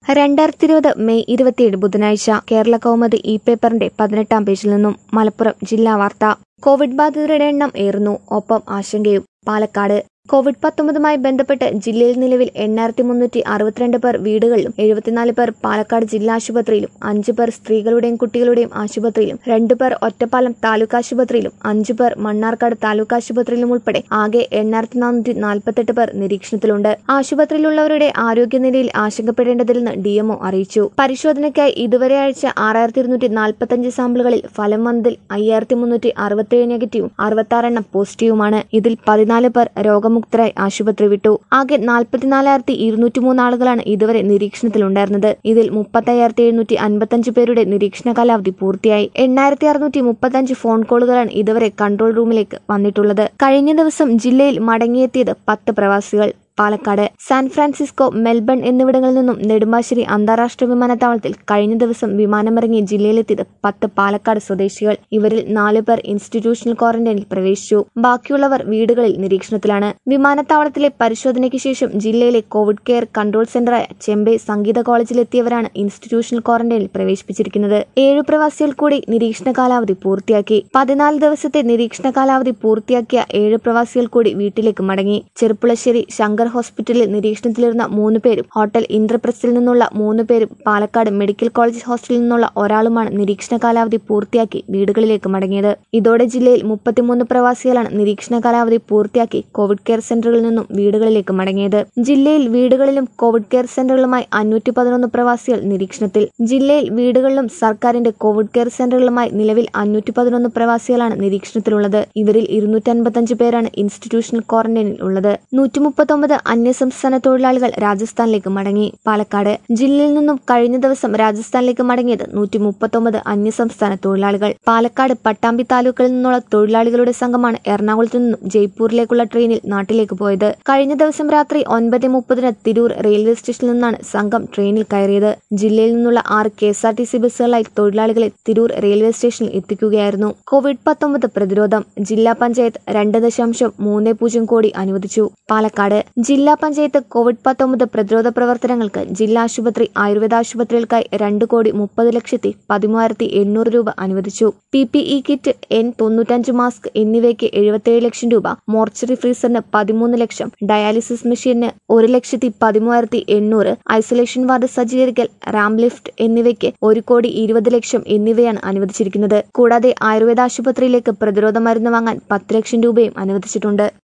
രണ്ടായിരത്തി ഇരുപത് മെയ് ഇരുപത്തിയേഴ് ബുധനാഴ്ച കേരള കൗമുദി ഇ പേപ്പറിന്റെ പതിനെട്ടാം പേജിൽ നിന്നും മലപ്പുറം ജില്ലാ വാർത്ത കോവിഡ് ബാധിതരുടെ എണ്ണം ഏറുന്നു ഒപ്പം ആശങ്കയും പാലക്കാട് കോവിഡ് പത്തൊമ്പതുമായി ബന്ധപ്പെട്ട് ജില്ലയിൽ നിലവിൽ എണ്ണായിരത്തി മുന്നൂറ്റി അറുപത്തിരണ്ട് പേർ വീടുകളിലും എഴുപത്തിനാല് പേർ പാലക്കാട് ജില്ലാ ആശുപത്രിയിലും അഞ്ചു പേർ സ്ത്രീകളുടെയും കുട്ടികളുടെയും ആശുപത്രിയിലും രണ്ടു പേർ ഒറ്റപ്പാലം താലൂക്ക് ആശുപത്രിയിലും അഞ്ചു പേർ മണ്ണാർക്കാട് താലൂക്ക് ആശുപത്രിയിലും ഉൾപ്പെടെ ആകെ എണ്ണായിരത്തി നാനൂറ്റി നാൽപ്പത്തെട്ട് പേർ നിരീക്ഷണത്തിലുണ്ട് ആശുപത്രിയിലുള്ളവരുടെ ആരോഗ്യനിലയിൽ ആശങ്കപ്പെടേണ്ടതില്ലെന്ന് ഡിഎംഒ അറിയിച്ചു പരിശോധനയ്ക്കായി ഇതുവരെ അയച്ച ആറായിരത്തി ഇരുന്നൂറ്റി നാൽപ്പത്തഞ്ച് സാമ്പിളുകളിൽ ഫലം വന്നതിൽ അയ്യായിരത്തി മുന്നൂറ്റി അറുപത്തിയേഴ് നെഗറ്റീവും അറുപത്താറെണ്ണം പോസിറ്റീവുമാണ് ഇതിൽ പതിനാല് പേർ രോഗമുക്തരായി ആശുപത്രി വിട്ടു ആകെ നാൽപ്പത്തിനാലായിരത്തി ഇരുന്നൂറ്റി മൂന്ന് ആളുകളാണ് ഇതുവരെ നിരീക്ഷണത്തിലുണ്ടായിരുന്നത് ഇതിൽ മുപ്പത്തയ്യായിരത്തി എഴുന്നൂറ്റി അൻപത്തഞ്ച് പേരുടെ നിരീക്ഷണ കാലാവധി പൂർത്തിയായി എണ്ണായിരത്തി അറുന്നൂറ്റി മുപ്പത്തഞ്ച് ഫോൺ കോളുകളാണ് ഇതുവരെ കൺട്രോൾ റൂമിലേക്ക് വന്നിട്ടുള്ളത് കഴിഞ്ഞ ദിവസം ജില്ലയിൽ മടങ്ങിയെത്തിയത് പത്ത് പ്രവാസികൾ പാലക്കാട് സാൻ ഫ്രാൻസിസ്കോ മെൽബൺ എന്നിവിടങ്ങളിൽ നിന്നും നെടുമ്പാശ്ശേരി അന്താരാഷ്ട്ര വിമാനത്താവളത്തിൽ കഴിഞ്ഞ ദിവസം വിമാനമിറങ്ങി ജില്ലയിലെത്തിയത് പത്ത് പാലക്കാട് സ്വദേശികൾ ഇവരിൽ നാലു പേർ ഇൻസ്റ്റിറ്റ്യൂഷണൽ ക്വാറന്റൈനിൽ പ്രവേശിച്ചു ബാക്കിയുള്ളവർ വീടുകളിൽ നിരീക്ഷണത്തിലാണ് വിമാനത്താവളത്തിലെ പരിശോധനയ്ക്ക് ശേഷം ജില്ലയിലെ കോവിഡ് കെയർ കൺട്രോൾ സെന്ററായ ചെമ്പൈ സംഗീത കോളേജിലെത്തിയവരാണ് ഇൻസ്റ്റിറ്റ്യൂഷണൽ ക്വാറന്റൈനിൽ പ്രവേശിപ്പിച്ചിരിക്കുന്നത് ഏഴു പ്രവാസികൾ കൂടി നിരീക്ഷണ കാലാവധി പൂർത്തിയാക്കി പതിനാല് ദിവസത്തെ നിരീക്ഷണ കാലാവധി പൂർത്തിയാക്കിയ ഏഴ് പ്രവാസികൾ കൂടി വീട്ടിലേക്ക് മടങ്ങി ചെറുപ്പുളശ്ശേരി ശങ്കർ ശങ്കർ ഹോസ്പിറ്റലിൽ നിരീക്ഷണത്തിലിരുന്ന മൂന്ന് പേരും ഹോട്ടൽ ഇന്ദ്രപ്രസ്ഥയിൽ നിന്നുള്ള മൂന്ന് പേരും പാലക്കാട് മെഡിക്കൽ കോളേജ് ഹോസ്റ്റലിൽ നിന്നുള്ള ഒരാളുമാണ് നിരീക്ഷണ കാലാവധി പൂർത്തിയാക്കി വീടുകളിലേക്ക് മടങ്ങിയത് ഇതോടെ ജില്ലയിൽ മുപ്പത്തിമൂന്ന് പ്രവാസികളാണ് നിരീക്ഷണ കാലാവധി പൂർത്തിയാക്കി കോവിഡ് കെയർ സെന്ററുകളിൽ നിന്നും വീടുകളിലേക്ക് മടങ്ങിയത് ജില്ലയിൽ വീടുകളിലും കോവിഡ് കെയർ സെന്ററുകളുമായി അഞ്ഞൂറ്റി പതിനൊന്ന് പ്രവാസികൾ നിരീക്ഷണത്തിൽ ജില്ലയിൽ വീടുകളിലും സർക്കാരിന്റെ കോവിഡ് കെയർ സെന്ററുകളുമായി നിലവിൽ അഞ്ഞൂറ്റി പതിനൊന്ന് പ്രവാസികളാണ് നിരീക്ഷണത്തിലുള്ളത് ഇവരിൽ ഇരുന്നൂറ്റി അൻപത്തഞ്ച് പേരാണ് ഇൻസ്റ്റിറ്റ്യൂഷണൽ ക്വാറന്റൈനിൽ ഉള്ളത് നൂറ്റി മുപ്പത്തൊമ്പത് അന്യസംസ്ഥാന തൊഴിലാളികൾ രാജസ്ഥാനിലേക്ക് മടങ്ങി പാലക്കാട് ജില്ലയിൽ നിന്നും കഴിഞ്ഞ ദിവസം രാജസ്ഥാനിലേക്ക് മടങ്ങിയത് നൂറ്റി മുപ്പത്തൊമ്പത് അന്യസംസ്ഥാന തൊഴിലാളികൾ പാലക്കാട് പട്ടാമ്പി താലൂക്കിൽ നിന്നുള്ള തൊഴിലാളികളുടെ സംഘമാണ് എറണാകുളത്തു നിന്നും ജയ്പൂരിലേക്കുള്ള ട്രെയിനിൽ നാട്ടിലേക്ക് പോയത് കഴിഞ്ഞ ദിവസം രാത്രി ഒൻപത് മുപ്പതിന് തിരൂർ റെയിൽവേ സ്റ്റേഷനിൽ നിന്നാണ് സംഘം ട്രെയിനിൽ കയറിയത് ജില്ലയിൽ നിന്നുള്ള ആറ് K S R T C ബസ്സുകളായി തൊഴിലാളികളെ തിരൂർ റെയിൽവേ സ്റ്റേഷനിൽ എത്തിക്കുകയായിരുന്നു കോവിഡ് പത്തൊമ്പത് പ്രതിരോധം ജില്ലാ പഞ്ചായത്ത് രണ്ട് ദശാംശം മൂന്ന് പൂജ്യം കോടി അനുവദിച്ചു പാലക്കാട് ജില്ലാ പഞ്ചായത്ത് കോവിഡ് പത്തൊമ്പത് പ്രതിരോധ പ്രവർത്തനങ്ങൾക്ക് ജില്ലാ ആശുപത്രി ആയുർവേദ ആശുപത്രികൾക്കായി രണ്ട് കോടി മുപ്പത് ലക്ഷത്തി പതിമൂവായിരത്തി എണ്ണൂറ് രൂപ അനുവദിച്ചു P P E kit N തൊണ്ണൂറ്റഞ്ച് മാസ്ക് എന്നിവയ്ക്ക് എഴുപത്തിയേഴ് ലക്ഷം രൂപ മോർച്ചറി ഫ്രീസറിന് പതിമൂന്ന് ലക്ഷം ഡയാലിസിസ് മെഷീന് ഒരു ലക്ഷത്തി പതിമൂവായിരത്തി എണ്ണൂറ് ഐസൊലേഷൻ വാർഡ് സജ്ജീകരിക്കൽ റാം ലിഫ്റ്റ് എന്നിവയ്ക്ക് ഒരു കോടി ഇരുപത് ലക്ഷം എന്നിവയാണ് അനുവദിച്ചിരിക്കുന്നത് കൂടാതെ ആയുർവേദ ആശുപത്രിയിലേക്ക് പ്രതിരോധ മരുന്ന് വാങ്ങാൻ പത്ത് ലക്ഷം രൂപയും അനുവദിച്ചിട്ടുണ്ട്